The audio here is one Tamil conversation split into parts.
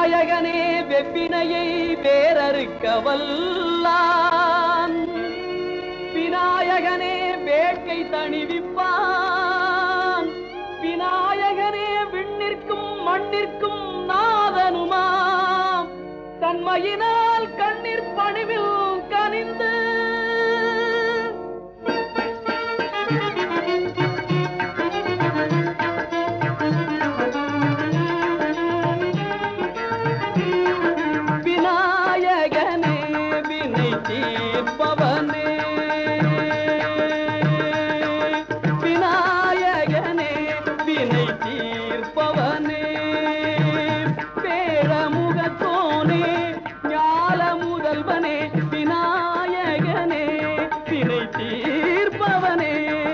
விநாயகனே வெப்பினையை வேறறுக்க வல்லான் விநாயகனே வேட்கை தணிவிப்பான் விநாயகனே விண்ணிற்கும் மண்ணிற்கும் நாதனுமாம் தன்மையினால் கண்ணீர் பணிவில் கனிந்து விநாயகனே வினை தீர்ப்பவனே விநாயகனே வினை தீர்ப்பவனே பேரமுகத்தோனே ஞால முதல்வனே விநாயகனே வினை தீர்ப்பவனே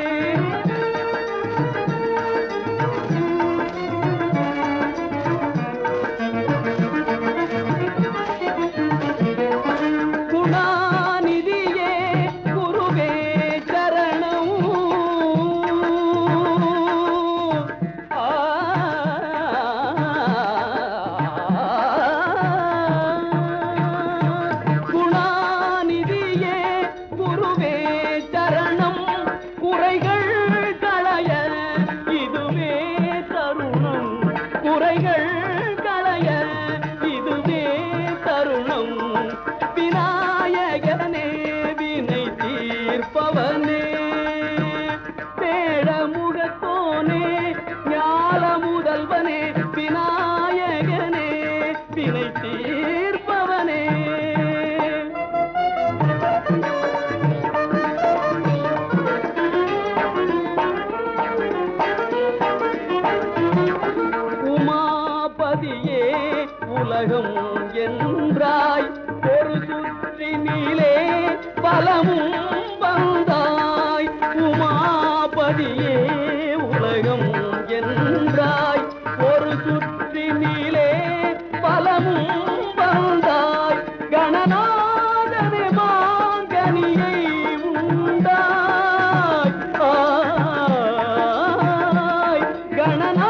குணாநிதியே குருவே சரணம் ஆ. குணாநிதியே குருவே சரணம் குறைகள் களைய இதுவே தருணம் குறைகள் களைய இதுவே தருணம் விநாயகனே வினை தீர்ப்பவனே பேடமுகத்தோனே ஞால முதல்வனே விநாயகனே வினை தீர்ப்பவனே உமாபதியே உலகம் என்றாய் ஒரு சுற்றினிலே பலமும் வந்தாய் உமாபதியே உலகம் என்றாய் ஒரு சுற்றினிலே பலமும் வந்தாய் கணநாதனே மாங்கனியை உண்டாய் ஆய் கணநாதனே